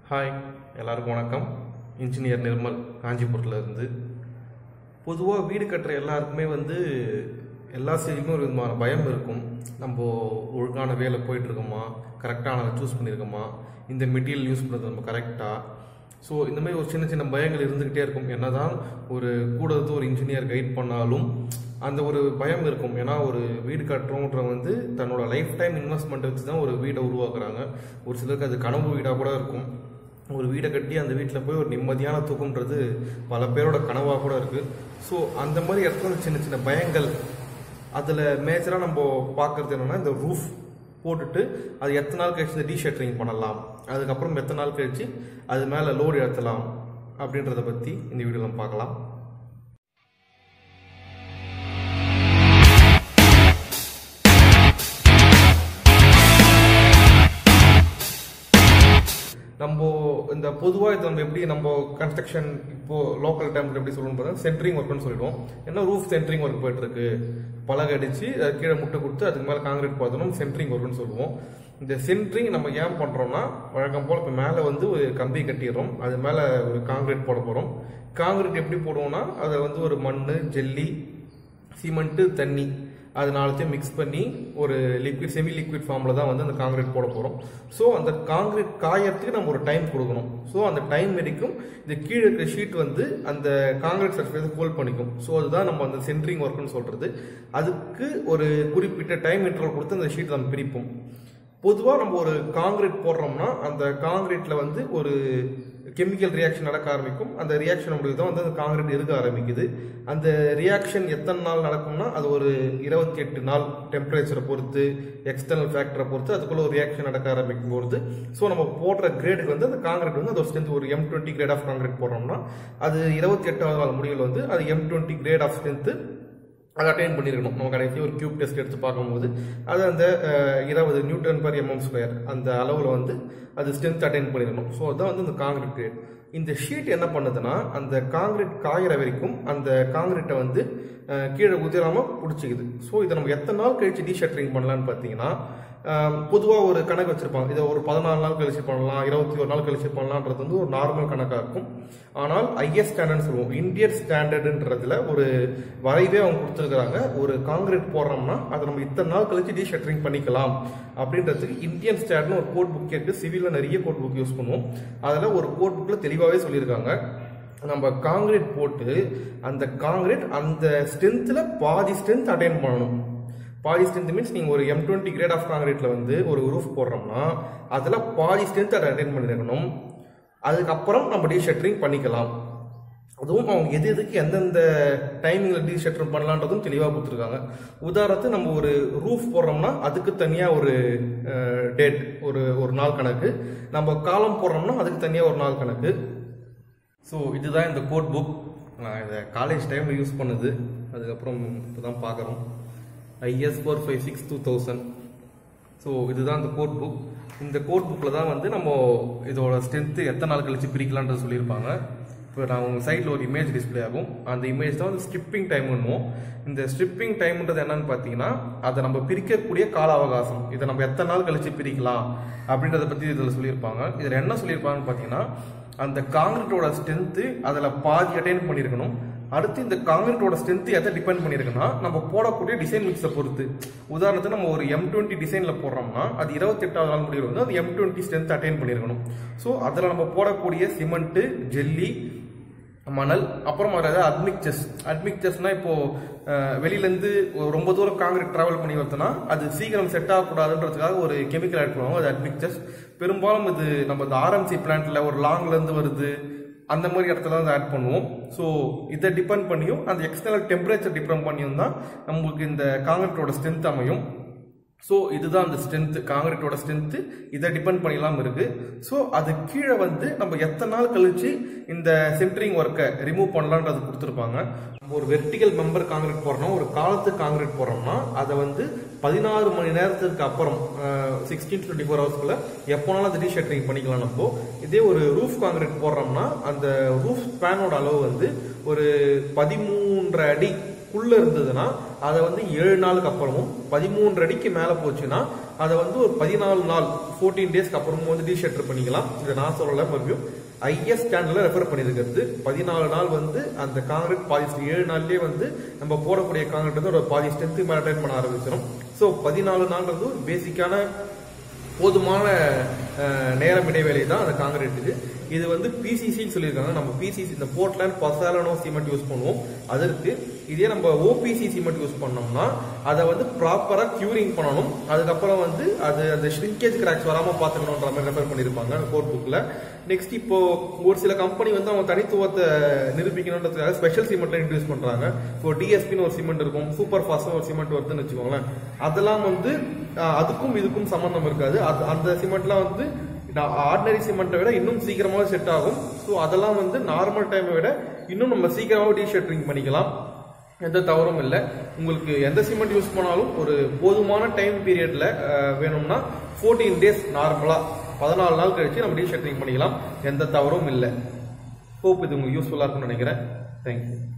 hi எல்லாருக்கும் வணக்கம் engineer Nirmal காஞ்சிபுரத்தில் இருந்து பொதுவாக வீடு கட்டுற எல்லாருக்குமே வந்து எல்லா சைடுமே ஒரு விதமான பயம் இருக்கும் நம்ம ஒழுங்கான வேலை போயிட்டு இருக்கோமா கரெக்டான சூஸ் பண்ணியிருக்கோமா இந்த மெட்டீரியல் யூஸ் பண்ணுறது நம்ம கரெக்டாக ஸோ இந்த மாதிரி ஒரு சின்ன சின்ன பயங்கள் இருந்துக்கிட்டே இருக்கும் என்னதான் ஒரு கூட இருந்து ஒரு இன்ஜினியர் கைட் பண்ணாலும் அந்த ஒரு பயம் இருக்கும் ஏன்னா ஒரு வீடு கட்டுறோன்ற வந்து தன்னோட லைஃப் டைம் இன்வெஸ்ட்மெண்ட் வச்சு தான் ஒரு வீடை உருவாக்குறாங்க ஒரு சிலருக்கு அது கனவு வீடாக கூட இருக்கும் ஒரு வீடை கட்டி அந்த வீட்டில் போய் ஒரு நிம்மதியான தூக்கம்ன்றது பல பேரோட கனவாக கூட இருக்குது ஸோ அந்த மாதிரி இடத்துல சின்ன சின்ன பயங்கள் அதில் மேஜராக நம்ம பார்க்குறது என்னென்னா இந்த ரூஃப் போட்டுட்டு அது எத்தனை நாள் கழிச்சு டீ ஷட்டரிங் பண்ணலாம் அதுக்கப்புறம் எத்தனை நாள் கழிச்சு அது மேலே லோடு ஏற்றலாம் அப்படின்றத பற்றி இந்த வீடியோவில் நம்ம பார்க்கலாம் நம்ம இந்த பொதுவாக இது நம்ம எப்படி நம்ம கன்ஸ்ட்ரக்ஷன் இப்போ லோக்கல் டைம்ல எப்படி சொல்லணும் பார்த்தா சென்ட்ரிங் ஒர்க்னு சொல்லிடுவோம் என்ன ரூஃப் சென்ட்ரிங் ஒர்க் போயிட்டு இருக்கு பலகை அடிச்சு அது கீழே முட்டை கொடுத்து அதுக்கு மேலே காங்கிரீட் பார்த்தோம் சென்ட்ரிங் ஒர்க்னு சொல்லுவோம் இந்த சென்ட்ரிங் நம்ம ஏன் பண்றோம்னா வழக்கம் போல இப்போ மேலே வந்து ஒரு கம்பி கட்டிடுறோம் அது மேலே ஒரு காங்கிரீட் போட போறோம் காங்கிரீட் எப்படி போடுவோம்னா அதை வந்து ஒரு மண் ஜெல்லி சிமெண்ட்டு தண்ணி அது நாலுத்தையும் மிக்ஸ் பண்ணி ஒரு லிக்விட் செமி லிக்விட் ஃபார்மில் தான் வந்து அந்த காங்கிரீட் போட போகிறோம் ஸோ அந்த காங்கிரீட் காயறதுக்கு நம்ம ஒரு டைம் கொடுக்கணும் ஸோ அந்த டைம் வரைக்கும் இந்த கீழே இருக்கிற ஷீட் வந்து அந்த காங்கிரீட் சர்ஃபேஸை ஹோல்ட் பண்ணிக்கும் ஸோ அதுதான் நம்ம அந்த சென்ட்ரிங் ஒர்க்னு சொல்கிறது அதுக்கு ஒரு குறிப்பிட்ட டைம் இன்டர்வல் கொடுத்து அந்த ஷீட் நம்ம பிரிப்போம் பொதுவாக நம்ம ஒரு காங்கிரீட் போடுறோம்னா அந்த காங்கிரீட்டில் வந்து ஒரு கெமிக்கல் ரியாக்ஷன் நடக்க ஆரம்பிக்கும் அந்த ரியாக்ஷன் முடிவு தான் வந்து அந்த காங்கிரீட் இருக்க ஆரம்பிக்குது அந்த ரியாக்ஷன் எத்தனை நாள் நடக்கும்னா அது ஒரு இருபத்தி எட்டு நாள் டெம்பரேச்சரை பொறுத்து எக்ஸ்டர்னல் ஃபேக்டரை பொறுத்து அதுக்குள்ள ஒரு ரியாக்ஷன் நடக்க ஆரம்பிக்கும் பொழுது ஸோ நம்ம போடுற கிரேடுக்கு வந்து அந்த காங்கிரீட் வந்து அதோட ஸ்ட்ரென்த் ஒரு M twenty grade of concrete போடுறோம்னா அது இருபத்தி எட்டாவது நாள் முடிவில் வந்து அது M twenty grade of strength அதை அட்டைன் பண்ணியிருக்கணும் நம்ம கடைசி ஒரு கியூப் டெஸ்ட் எடுத்து பார்க்கும்போது அது அந்த இருபது நியூட்டன் பர் எம்எம் ஸ்கொயர் அந்த அளவில் வந்து அது ஸ்ட்ரென்த் அட்டைன் பண்ணியிருக்கணும் ஸோ அதுதான் வந்து இந்த காங்கிரீட் கிரேட் இந்த ஷீட் என்ன பண்ணுதுன்னா அந்த காங்கிரீட் காயிற வரைக்கும் அந்த காங்கிரீட்டை வந்து கீழே உதிராமல் பிடிச்சிக்குது ஸோ இதை நம்ம எத்தனை நாள் கழிச்சு டீ ஷட்டரிங் பண்ணலான்னு பார்த்தீங்கன்னா பொதுவாக ஒரு கணக்கு வச்சிருப்பாங்க இதை ஒரு பதினாலு நாள் கழிச்சு பண்ணலாம் இருபத்தி ஒரு நாள் கழிச்சு பண்ணலான்றது வந்து ஒரு நார்மல் கணக்காக இருக்கும் ஆனால் ஐஎஸ் ஸ்டாண்டர்ட் சொல்லுவோம் இந்தியன் ஸ்டாண்டர்டுன்றதுல ஒரு வரைவே அவங்க கொடுத்துருக்குறாங்க ஒரு காங்கிரீட் போடுறோம்னா அதை நம்ம இத்தனை நாள் கழிச்சு டீ ஷட்டரிங் பண்ணிக்கலாம் அப்படின்றதுக்கு இந்தியன் ஸ்டாண்டர்ட்னு ஒரு கோட் புக் இருக்கு சிவிலில் நிறைய கோட் புக் யூஸ் பண்ணுவோம் அதில் ஒரு கோட் புக்கில் தெளிவாகவே சொல்லியிருக்காங்க நம்ம காங்கிரீட் போட்டு அந்த காங்கிரீட் அந்த ஸ்ட்ரென்த்தில் பாதி ஸ்ட்ரென்த் அட்டைன் பண்ணணும் பாதி ஸ்ட்ரென்த் மீன்ஸ் நீங்கள் ஒரு எம் டுவெண்ட்டி கிரேட் ஆஃப் காங்கிரீட்டில் வந்து ஒரு ரூஃப் போடுறோம்னா அதில் பாதி ஸ்ட்ரென்த் அதை அட்டைன் பண்ணிருக்கணும் அதுக்கப்புறம் நம்ம டீ ஷட்டரிங் பண்ணிக்கலாம் அதுவும் அவங்க எது எதுக்கு எந்தெந்த டைமிங்கில் டீ ஷட்டர் பண்ணலான்றதும் தெளிவாக கொடுத்துருக்காங்க உதாரணத்துக்கு நம்ம ஒரு ரூஃப் போடுறோம்னா அதுக்கு தனியாக ஒரு டேட் ஒரு ஒரு நாள் கணக்கு நம்ம காலம் போடுறோம்னா அதுக்கு தனியாக ஒரு நாள் கணக்கு ஸோ இதுதான் இந்த கோட் புக் நான் இதை காலேஜ் டைமில் யூஸ் பண்ணுது அதுக்கப்புறம் இப்போ தான் பார்க்குறோம் IS four five six two thousand so இதுதான் இந்த கோட் புக் இந்த கோட் புக்கில் தான் வந்து நம்ம இதோட ஸ்ட்ரென்த்து எத்தனை நாள் கழிச்சு பிரிக்கலான்றது சொல்லியிருப்பாங்க இப்போ நான் உங்கள் சைட்டில் ஒரு இமேஜ் டிஸ்பிளே ஆகும் அந்த இமேஜ் தான் வந்து ஸ்ட்ரிப்பிங் டைம் பண்ணுவோம் இந்த ஸ்ட்ரிப்பிங் டைம்ன்றது என்னன்னு பார்த்தீங்கன்னா அதை நம்ம பிரிக்கக்கூடிய கால அவகாசம் இதை நம்ம எத்தனை நாள் கழிச்சு பிரிக்கலாம் அப்படின்றத பற்றி இதில் சொல்லியிருப்பாங்க இதில் என்ன சொல்லியிருப்பாங்கன்னு பார்த்தீங்கன்னா அந்த காங்கிரீட்டோட ஸ்ட்ரென்த்து அதில் பாதி அட்டைன் பண்ணியிருக்கணும் அடுத்து இந்த காங்கிரீட்டோட ஸ்ட்ரென்த் எதை டிபெண்ட் பண்ணியிருக்குன்னா நம்ம போடக்கூடிய டிசைன் மிக்ஸை பொறுத்து உதாரணத்துக்கு நம்ம ஒரு எம் டுவெண்ட்டி டிசைனில் போடுறோம்னா அது இருபத்தி எட்டாவது நாள் முடிவு வந்து அது எம் டுவெண்ட்டி ஸ்ட்ரென்த் அட்டைன் பண்ணியிருக்கணும் ஸோ அதில் நம்ம போடக்கூடிய சிமெண்ட்டு ஜெல்லி மணல் அப்புறம் அதில் ஏதாவது அட்மிக்சர்ஸ் அட்மிக்சர்ஸ்னா இப்போ வெளியிலேருந்து ரொம்ப தூரம் காங்கிரீட் ட்ராவல் பண்ணி வருதுன்னா அது சீக்கிரம் செட் ஆகக்கூடாதுன்றதுக்காக ஒரு கெமிக்கல் ஆட் பண்ணுவாங்க அது அட்மிக்சர்ஸ் பெரும்பாலும் இது நம்ம இந்த ஆர்எம்சி பிளான்ட்ல ஒரு லாங்லேருந்து வருது அந்த மாதிரி இடத்துல தான் ஆட் பண்ணுவோம் ஸோ இதை டிபெண்ட் பண்ணியும் அந்த எக்ஸ்டர்னல் டெம்பரேச்சர் டிபெண்ட் பண்ணியும் தான் நம்மளுக்கு இந்த காங்கிரீட்டோட ஸ்ட்ரென்த் அமையும் ஸோ இதுதான் அந்த ஸ்ட்ரென்த்து காங்கிரீட்டோட ஸ்ட்ரென்த்து இதை டிபெண்ட் பண்ணிலாம் இருக்கு ஸோ அது கீழே வந்து நம்ம எத்தனை நாள் கழிச்சு இந்த சென்ட்ரிங் ஒர்க்கை ரிமூவ் பண்ணலான்றது கொடுத்துருப்பாங்க நம்ம ஒரு வெர்டிகல் மெம்பர் காங்கிரீட் போடுறோம் ஒரு காலத்து காங்கிரீட் போடுறோம்னா அதை வந்து பதினாறு மணி நேரத்துக்கு அப்புறம் சிக்ஸ்டீன் டுவெண்ட்டி ஃபோர் ஹவர்ஸ்க்குள்ள எப்போனாலும் அதை ரீஷட்டரிங் பண்ணிக்கலாம் நம்ம இதே ஒரு ரூஃப் காங்கிரீட் போடுறோம்னா அந்த ரூஃப் ஸ்பேனோட அளவு வந்து ஒரு பதிமூன்றரை அடி உள்ள இருந்ததுன்னா அதை வந்து ஏழு நாளுக்கு அப்புறமும் பதிமூன்று அடிக்கு மேல போச்சுன்னா அதை வந்து ஒரு பதினாலு நாள் ஃபோர்டீன் டேஸ்க்கு அப்புறமும் வந்து டீஷெட்டர் பண்ணிக்கலாம் இதை நான் சொல்லல மறுபடியும் ஐஎஸ் ஸ்டாண்டர்ட்ல ரெஃபர் பண்ணியிருக்கிறது பதினாலு நாள் வந்து அந்த காங்கிரீட் பாதி ஏழு நாள்லயே வந்து நம்ம போடக்கூடிய காங்கிரீட் வந்து ஒரு பாதி ஸ்ட்ரென்த்து மேல டைன் பண்ண ஆரம்பிச்சிடும் ஸோ பதினாலு நாள்ன்றது ஒரு பேசிக்கான போதுமான அஹ், நேரம் இடைவேளை தான் அந்த காங்கிரீட்டுக்கு இது வந்து பிசிசின்னு சொல்லியிருக்காங்க நம்ம பிசிசி இந்த போர்ட்லேண்ட் பசாலனோ சிமெண்ட் யூஸ் பண்ணுவோம் அதற்கு இதே நம்ம ஓபிசி சிமெண்ட் யூஸ் பண்ணோம்னா அதை வந்து ப்ராப்பராக க்யூரிங் பண்ணணும் அதுக்கப்புறம் வந்து அது அந்த ஷ்ரிங்கேஜ் கிராக்ஸ் வராமல் பார்த்துக்கணுன்ற மாதிரி ரெஃபர் பண்ணியிருப்பாங்க கோர்ட் புக்கில் நெக்ஸ்ட் இப்போ ஒரு சில கம்பெனி வந்து அவங்க தனித்துவத்தை நிரூபிக்கணுன்றதுக்காக ஸ்பெஷல் சிமெண்ட்ல இன்ட்ரடியூஸ் பண்றாங்க இப்போ டிஎஸ்பின்னு ஒரு சிமெண்ட் இருக்கும் சூப்பர் ஃபாஸ்ட்னு ஒரு சிமெண்ட் வருதுன்னு வச்சுக்கோங்களேன் அதெல்லாம் வந்து ஆஹ், அதுக்கும் இதுக்கும் சம்பந்தம் இருக்காது அது அந்த சிமெண்ட்லாம் வந்து ஆர்டினரி சிமெண்ட்டை விட இன்னும் சீக்கிரமாக செட் ஆகும் ஸோ அதெல்லாம் வந்து நார்மல் டைமை விட இன்னும் நம்ம சீக்கிரமாக டீஷர்ட்ரிங் பண்ணிக்கலாம் எந்த தவறும் இல்லை உங்களுக்கு எந்த சிமெண்ட் யூஸ் பண்ணாலும் ஒரு போதுமான டைம் பீரியட்ல வேணும்னா ஃபோர்டீன் டேஸ் நார்மலா பதினாலு நாள் கழிச்சு நம்ம டீஷர்ட்டிங் பண்ணிக்கலாம் எந்த தவறும் இல்லை ஹோப் இது உங்களுக்கு யூஸ்ஃபுல்லாக இருக்கும்னு நினைக்கிறேன் தேங்க்யூ